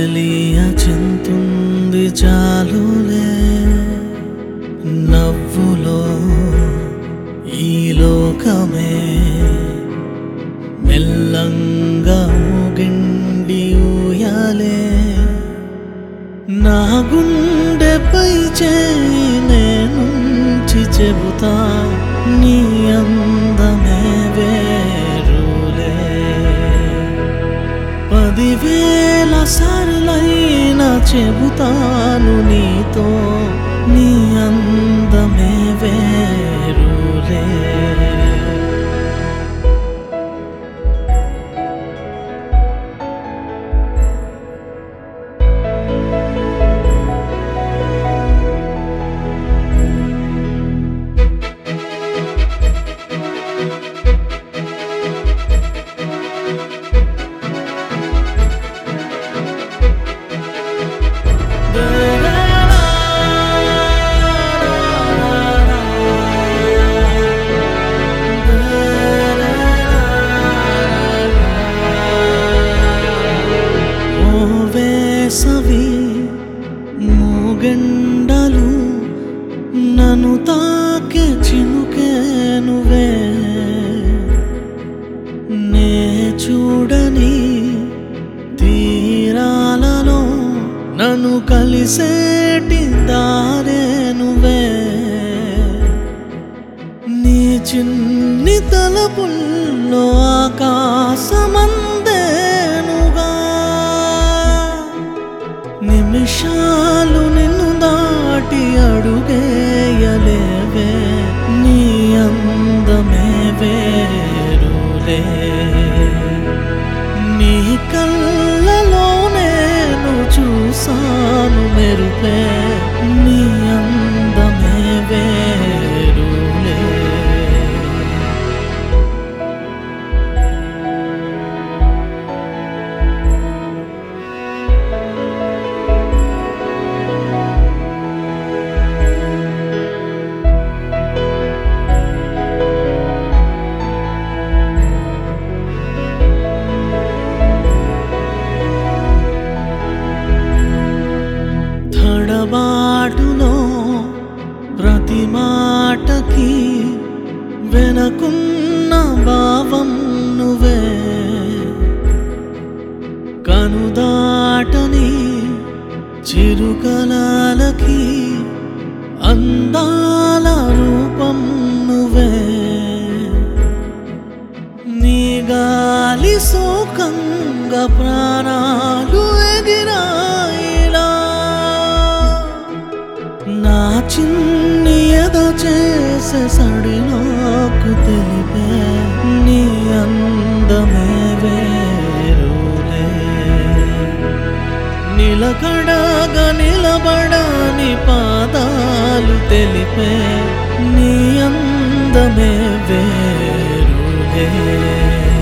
చెలియ చింతుంది చాలులే నవ్వులో ఈ లోకమే మెల్లంగా ఊగిండి ఊయాలే నా గుండెపై చేయి నేనుంచి చెబుతా నీ అందమే వేరులే పదివేల సార్లైనా చెబుతాను నీతో నీ అందమే వేరులే ఓ వేసవి మూగెండలు నన్ను తాకే చినుకే నువ్వే నే చూడని తీరాలలో నన్ను కలిసేటి దారే నువ్వే నీ చిన్ని తలపుల్లో ఆకాశమందేనుగా నిమిషాలు నిన్ను దాటి అడుగేయలేవే నీ అందమే వేరులే నీ కళ్ళలో నేను చూసాను మెరుపే నీ అందమే వేరులే తడబాటులో ప్రతి మాటకి వెనకున్న భావం నువ్వే కనుదాటని చిరుకలాలకి అందాల రూపం నువ్వే నీ గాలి సోకంగా ప్రాణాలు ఎగిరాయిలా నా చిన్ని ఎద చేసే సడి నాకు తెలిపే నీ అందమే వేరులే నిలకడగా నిలబడని పాదాలు తెలిపే నీ అందమే వేరులే